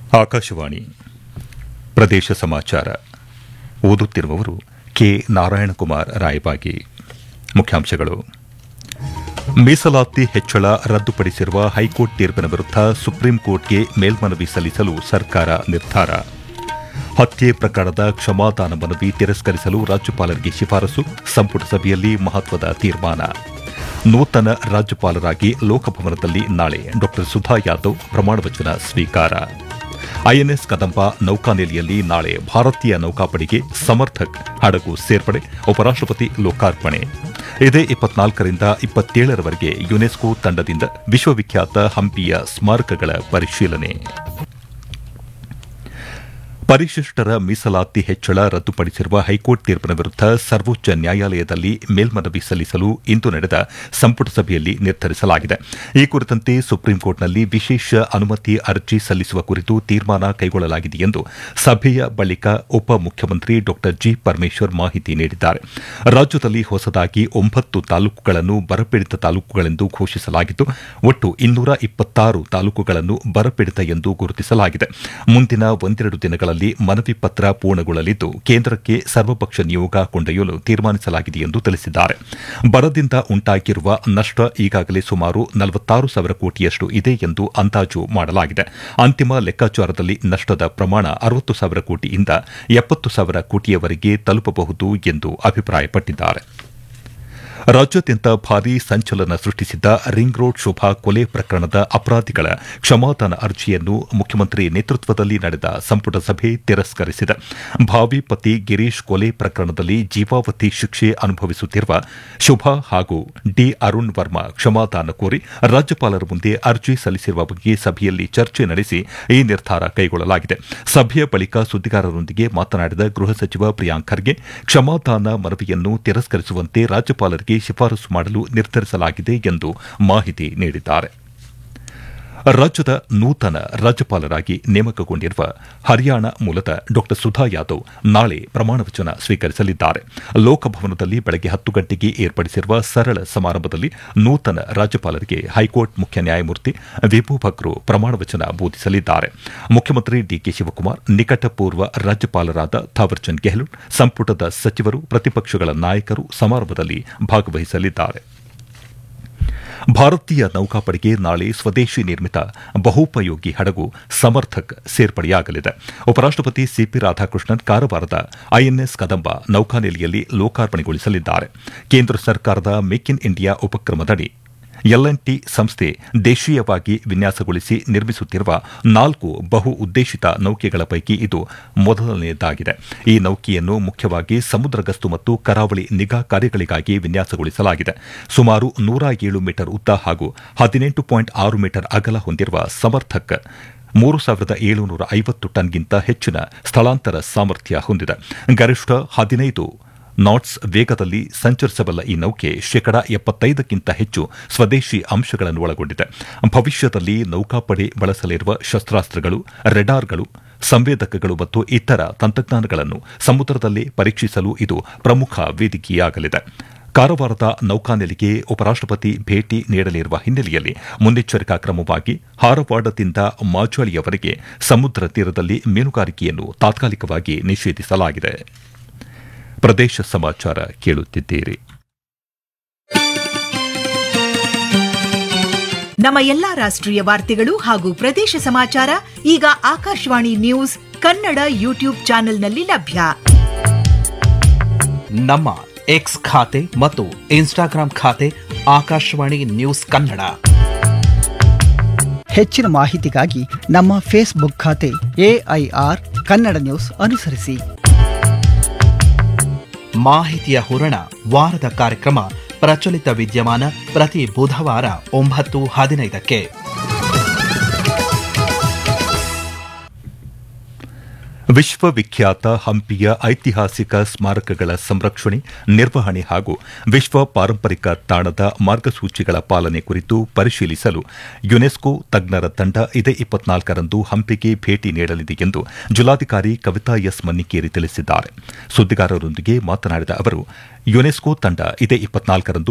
ಆಕಾಶವಾಣಿ ಪ್ರದೇಶ ಸಮಾಚಾರ ಓದುತ್ತಿರುವವರು ಕೆ ನಾರಾಯಣಕುಮಾರ್ ರಾಯಬಾಗಿ ಮುಖ್ಯಾಂಶಗಳು ಮೀಸಲಾತಿ ಹೆಚ್ಚಳ ರದ್ದುಪಡಿಸಿರುವ ಹೈಕೋರ್ಟ್ ತೀರ್ಪಿನ ವಿರುದ್ಧ ಸುಪ್ರೀಂ ಕೋರ್ಟ್ಗೆ ಮೇಲ್ಮನವಿ ಸಲ್ಲಿಸಲು ಸರ್ಕಾರ ನಿರ್ಧಾರ ಹತ್ಯೆ ಪ್ರಕರಣದ ಕ್ಷಮಾದಾನ ಮನವಿ ತಿರಸ್ಕರಿಸಲು ರಾಜ್ಯಪಾಲರಿಗೆ ಶಿಫಾರಸು ಸಂಪುಟ ಸಭೆಯಲ್ಲಿ ಮಹತ್ವದ ತೀರ್ಮಾನ ನೂತನ ರಾಜ್ಯಪಾಲರಾಗಿ ಲೋಕಭವನದಲ್ಲಿ ನಾಳೆ ಡಾ ಸುಧಾ ಯಾದವ್ ಪ್ರಮಾಣವಚನ ಸ್ವೀಕಾರ ಐಎನ್ಎಸ್ ಕದಂಬ ನೌಕಾನೆಲೆಯಲ್ಲಿ ನಾಳೆ ಭಾರತೀಯ ನೌಕಾಪಡೆಗೆ ಸಮರ್ಥಕ್ ಹಡಗು ಸೇರ್ಪಡೆ ಉಪರಾಷ್ಟಪತಿ ಲೋಕಾರ್ಪಣೆ ಇದೇ ಇಪ್ಪತ್ನಾಲ್ಕರಿಂದ ಇಪ್ಪತ್ತೇಳರವರೆಗೆ ಯುನೆಸ್ಕೋ ತಂಡದಿಂದ ವಿಶ್ವವಿಖ್ಯಾತ ಹಂಪಿಯ ಸ್ಮಾರಕಗಳ ಪರಿಶೀಲನೆ ಪರಿಶಿಷ್ಟರ ಮೀಸಲಾತಿ ಹೆಚ್ಚಳ ರದ್ದುಪಡಿಸಿರುವ ಹೈಕೋರ್ಟ್ ತೀರ್ಪಿನ ವಿರುದ್ಧ ಸರ್ವೋಚ್ಚ ನ್ಯಾಯಾಲಯದಲ್ಲಿ ಮೇಲ್ಮನವಿ ಸಲ್ಲಿಸಲು ಇಂದು ನಡೆದ ಸಂಪುಟ ಸಭೆಯಲ್ಲಿ ನಿರ್ಧರಿಸಲಾಗಿದೆ ಈ ಕುರಿತಂತೆ ಸುಪ್ರೀಂ ಕೋರ್ಟ್ನಲ್ಲಿ ವಿಶೇಷ ಅನುಮತಿ ಅರ್ಜಿ ಸಲ್ಲಿಸುವ ಕುರಿತು ತೀರ್ಮಾನ ಕೈಗೊಳ್ಳಲಾಗಿದೆ ಎಂದು ಸಭೆಯ ಬಳಿಕ ಉಪಮುಖ್ಯಮಂತ್ರಿ ಡಾ ಜಿ ಪರಮೇಶ್ವರ್ ಮಾಹಿತಿ ನೀಡಿದ್ದಾರೆ ರಾಜ್ಯದಲ್ಲಿ ಹೊಸದಾಗಿ ಒಂಬತ್ತು ತಾಲೂಕುಗಳನ್ನು ಬರಪೀಡಿತ ತಾಲೂಕುಗಳೆಂದು ಘೋಷಿಸಲಾಗಿದ್ದು ಒಟ್ಟು ಇನ್ನೂರ ಇಪ್ಪತ್ತಾರು ತಾಲೂಕುಗಳನ್ನು ಬರಪೀಡಿತ ಎಂದು ಗುರುತಿಸಲಾಗಿದೆ ಮುಂದಿನ ಒಂದೆರಡು ದಿನಗಳಲ್ಲಿ ಮನವಿ ಪತ್ರ ಪೂರ್ಣಗೊಳ್ಳಲಿದ್ದು ಕೇಂದ್ರಕ್ಕೆ ಸರ್ವಪಕ್ಷ ನಿಯೋಗ ಕೊಂಡೊಯ್ಯಲು ತೀರ್ಮಾನಿಸಲಾಗಿದೆ ಎಂದು ತಿಳಿಸಿದ್ದಾರೆ ಬರದಿಂದ ಉಂಟಾಗಿರುವ ನಷ್ಟ ಈಗಾಗಲೇ ಸುಮಾರು ನಲವತ್ತಾರು ಸಾವಿರ ಕೋಟಿಯಷ್ಟು ಇದೆ ಎಂದು ಅಂದಾಜು ಮಾಡಲಾಗಿದೆ ಅಂತಿಮ ಲೆಕ್ಕಾಚಾರದಲ್ಲಿ ನಷ್ಟದ ಪ್ರಮಾಣ ಅರವತ್ತು ಸಾವಿರ ಕೋಟಿಯಿಂದ ಎಪ್ಪತ್ತು ಸಾವಿರ ಕೋಟಿಯವರೆಗೆ ತಲುಪಬಹುದು ಎಂದು ಅಭಿಪ್ರಾಯಪಟ್ಟಿದ್ದಾರೆ ರಾಜ್ಯಾದ್ಯಂತ ಭಾರೀ ಸಂಚಲನ ಸೃಷ್ಟಿಸಿದ್ದ ರಿಂಗ್ ರೋಡ್ ಶೋಭಾ ಕೊಲೆ ಪ್ರಕರಣದ ಅಪರಾಧಿಗಳ ಕ್ಷಮಾದಾನ ಅರ್ಜಿಯನ್ನು ಮುಖ್ಯಮಂತ್ರಿ ನೇತೃತ್ವದಲ್ಲಿ ನಡೆದ ಸಂಪುಟ ಸಭೆ ತಿರಸ್ಕರಿಸಿದೆ ಭಾವಿ ಪತಿ ಗಿರೀಶ್ ಕೊಲೆ ಪ್ರಕರಣದಲ್ಲಿ ಜೀವಾವಧಿ ಶಿಕ್ಷೆ ಅನುಭವಿಸುತ್ತಿರುವ ಶುಭಾ ಹಾಗೂ ಡಿ ಅರುಣ್ ವರ್ಮಾ ಕ್ಷಮಾದಾನ ಕೋರಿ ರಾಜ್ಯಪಾಲರ ಮುಂದೆ ಅರ್ಜಿ ಸಲ್ಲಿಸಿರುವ ಬಗ್ಗೆ ಸಭೆಯಲ್ಲಿ ಚರ್ಚೆ ನಡೆಸಿ ಈ ನಿರ್ಧಾರ ಕೈಗೊಳ್ಳಲಾಗಿದೆ ಸಭೆಯ ಬಳಿಕ ಸುದ್ದಿಗಾರರೊಂದಿಗೆ ಮಾತನಾಡಿದ ಗೃಹ ಸಚಿವ ಪ್ರಿಯಾಂಕ್ ಖರ್ಗೆ ಕ್ಷಮಾದಾನ ಮನವಿಯನ್ನು ತಿರಸ್ಕರಿಸುವಂತೆ ರಾಜ್ಯಪಾಲರಿಗೆ ಶಿಫಾರಸು ಮಾಡಲು ನಿರ್ಧರಿಸಲಾಗಿದೆ ಎಂದು ಮಾಹಿತಿ ನೀಡಿದ್ದಾರೆ ರಾಜ್ಯದ ನೂತನ ರಾಜ್ಯಪಾಲರಾಗಿ ನೇಮಕಗೊಂಡಿರುವ ಹರಿಯಾಣ ಮೂಲದ ಡಾ ಸುಧಾ ಯಾದವ್ ನಾಳೆ ಪ್ರಮಾಣವಚನ ಸ್ವೀಕರಿಸಲಿದ್ದಾರೆ ಲೋಕಭವನದಲ್ಲಿ ಬೆಳಗ್ಗೆ ಹತ್ತು ಗಂಟೆಗೆ ಏರ್ಪಡಿಸಿರುವ ಸರಳ ಸಮಾರಂಭದಲ್ಲಿ ನೂತನ ರಾಜ್ಯಪಾಲರಿಗೆ ಹೈಕೋರ್ಟ್ ಮುಖ್ಯ ನ್ಯಾಯಮೂರ್ತಿ ವಿಭು ಭಕ್ರು ಪ್ರಮಾಣವಚನ ಬೋಧಿಸಲಿದ್ದಾರೆ ಮುಖ್ಯಮಂತ್ರಿ ಡಿಕೆ ಶಿವಕುಮಾರ್ ನಿಕಟಪೂರ್ವ ರಾಜ್ಯಪಾಲರಾದ ಥಾವರ್ಚಂದ್ ಗೆಹ್ಲೋಟ್ ಸಂಪುಟದ ಸಚಿವರು ಪ್ರತಿಪಕ್ಷಗಳ ನಾಯಕರು ಸಮಾರಂಭದಲ್ಲಿ ಭಾಗವಹಿಸಲಿದ್ದಾರೆ ಭಾರತೀಯ ನೌಕಾಪಡೆಗೆ ನಾಳೆ ಸ್ವದೇಶಿ ನಿರ್ಮಿತ ಬಹುಪಯೋಗಿ ಹಡಗು ಸಮರ್ಥಕ್ ಸೇರ್ಪಡೆಯಾಗಲಿದೆ ಉಪರಾಷ್ಟಪತಿ ಸಿಪಿ ರಾಧಾಕೃಷ್ಣನ್ ಕಾರವಾರದ ಐಎನ್ಎಸ್ ಕದಂಬ ನೌಕಾನೆಲೆಯಲ್ಲಿ ಲೋಕಾರ್ಪಣೆಗೊಳಿಸಲಿದ್ದಾರೆ ಕೇಂದ್ರ ಸರ್ಕಾರದ ಮೇಕ್ ಇನ್ ಇಂಡಿಯಾ ಉಪಕ್ರಮದಡಿ ಟಿ ಸಂಸ್ಥೆ ದೇಶೀಯವಾಗಿ ವಿನ್ಯಾಸಗೊಳಿಸಿ ನಿರ್ಮಿಸುತ್ತಿರುವ ನಾಲ್ಕು ಬಹು ಉದ್ದೇಶಿತ ನೌಕೆಗಳ ಪೈಕಿ ಇದು ಮೊದಲನೆಯದಾಗಿದೆ ಈ ನೌಕೆಯನ್ನು ಮುಖ್ಯವಾಗಿ ಸಮುದ್ರ ಗಸ್ತು ಮತ್ತು ಕರಾವಳಿ ನಿಗಾ ಕಾರ್ಯಗಳಿಗಾಗಿ ವಿನ್ಯಾಸಗೊಳಿಸಲಾಗಿದೆ ಸುಮಾರು ನೂರ ಏಳು ಮೀಟರ್ ಉದ್ದ ಹಾಗೂ ಹದಿನೆಂಟು ಪಾಯಿಂಟ್ ಆರು ಮೀಟರ್ ಅಗಲ ಹೊಂದಿರುವ ಸಮರ್ಥಕ್ ಮೂರು ಸಾವಿರದ ಏಳುನೂರ ಐವತ್ತು ಟನ್ಗಿಂತ ಹೆಚ್ಚಿನ ಸ್ಥಳಾಂತರ ಸಾಮರ್ಥ್ಯ ಹೊಂದಿದೆ ಗರಿಷ್ಠ ಹದಿನೈದು ನಾಟ್ಸ್ ವೇಗದಲ್ಲಿ ಸಂಚರಿಸಬಲ್ಲ ಈ ನೌಕೆ ಶೇಕಡಾ ಎಪ್ಪತ್ತೈದಕ್ಕಿಂತ ಹೆಚ್ಚು ಸ್ವದೇಶಿ ಅಂಶಗಳನ್ನು ಒಳಗೊಂಡಿದೆ ಭವಿಷ್ಯದಲ್ಲಿ ನೌಕಾಪಡೆ ಬಳಸಲಿರುವ ಶಸ್ತ್ರಾಸ್ತ್ರಗಳು ರೆಡಾರ್ಗಳು ಸಂವೇದಕಗಳು ಮತ್ತು ಇತರ ತಂತ್ರಜ್ಞಾನಗಳನ್ನು ಸಮುದ್ರದಲ್ಲಿ ಪರೀಕ್ಷಿಸಲು ಇದು ಪ್ರಮುಖ ವೇದಿಕೆಯಾಗಲಿದೆ ಕಾರವಾರದ ನೌಕಾನೆಲೆಗೆ ಉಪರಾಷ್ಟಪತಿ ಭೇಟಿ ನೀಡಲಿರುವ ಹಿನ್ನೆಲೆಯಲ್ಲಿ ಮುನ್ನೆಚ್ಚರಿಕಾ ಕ್ರಮವಾಗಿ ಹಾರವಾಡದಿಂದ ಮಾಜಾಳಿಯವರೆಗೆ ಸಮುದ್ರ ತೀರದಲ್ಲಿ ಮೀನುಗಾರಿಕೆಯನ್ನು ತಾತ್ಕಾಲಿಕವಾಗಿ ನಿಷೇಧಿಸಲಾಗಿದೆ ಪ್ರದೇಶ ಸಮಾಚಾರ ಕೇಳುತ್ತಿದ್ದೀರಿ ನಮ್ಮ ಎಲ್ಲಾ ರಾಷ್ಟ್ರೀಯ ವಾರ್ತೆಗಳು ಹಾಗೂ ಪ್ರದೇಶ ಸಮಾಚಾರ ಈಗ ಆಕಾಶವಾಣಿ ನ್ಯೂಸ್ ಕನ್ನಡ ಯೂಟ್ಯೂಬ್ ಚಾನೆಲ್ನಲ್ಲಿ ಲಭ್ಯ ನಮ್ಮ ಎಕ್ಸ್ ಖಾತೆ ಮತ್ತು ಇನ್ಸ್ಟಾಗ್ರಾಂ ಖಾತೆ ಆಕಾಶವಾಣಿ ನ್ಯೂಸ್ ಕನ್ನಡ ಹೆಚ್ಚಿನ ಮಾಹಿತಿಗಾಗಿ ನಮ್ಮ ಫೇಸ್ಬುಕ್ ಖಾತೆ ಎಐಆರ್ ಕನ್ನಡ ನ್ಯೂಸ್ ಅನುಸರಿಸಿ ಮಾಹಿತಿಯ ಹೂರಣ ವಾರದ ಕಾರ್ಯಕ್ರಮ ಪ್ರಚಲಿತ ವಿದ್ಯಮಾನ ಪ್ರತಿ ಬುಧವಾರ ಒಂಬತ್ತು ಹದಿನೈದಕ್ಕೆ ವಿಶ್ವವಿಖ್ಯಾತ ಹಂಪಿಯ ಐತಿಹಾಸಿಕ ಸ್ಮಾರಕಗಳ ಸಂರಕ್ಷಣೆ ನಿರ್ವಹಣೆ ಹಾಗೂ ವಿಶ್ವ ಪಾರಂಪರಿಕ ತಾಣದ ಮಾರ್ಗಸೂಚಿಗಳ ಪಾಲನೆ ಕುರಿತು ಪರಿಶೀಲಿಸಲು ಯುನೆಸ್ಕೋ ತಜ್ಞರ ತಂಡ ಇದೇ ಇಪ್ಪತ್ನಾಲ್ಕರಂದು ಹಂಪಿಗೆ ಭೇಟಿ ನೀಡಲಿದೆ ಎಂದು ಜಿಲ್ಲಾಧಿಕಾರಿ ಕವಿತಾ ಎಸ್ ಮನ್ನಿಕೇರಿ ತಿಳಿಸಿದ್ದಾರೆ ಸುದ್ದಿಗಾರರೊಂದಿಗೆ ಮಾತನಾಡಿದ ಅವರು ಯುನೆಸ್ಕೋ ತಂಡ ಇದೇ ಇಪ್ಪತ್ನಾಲ್ಕರಂದು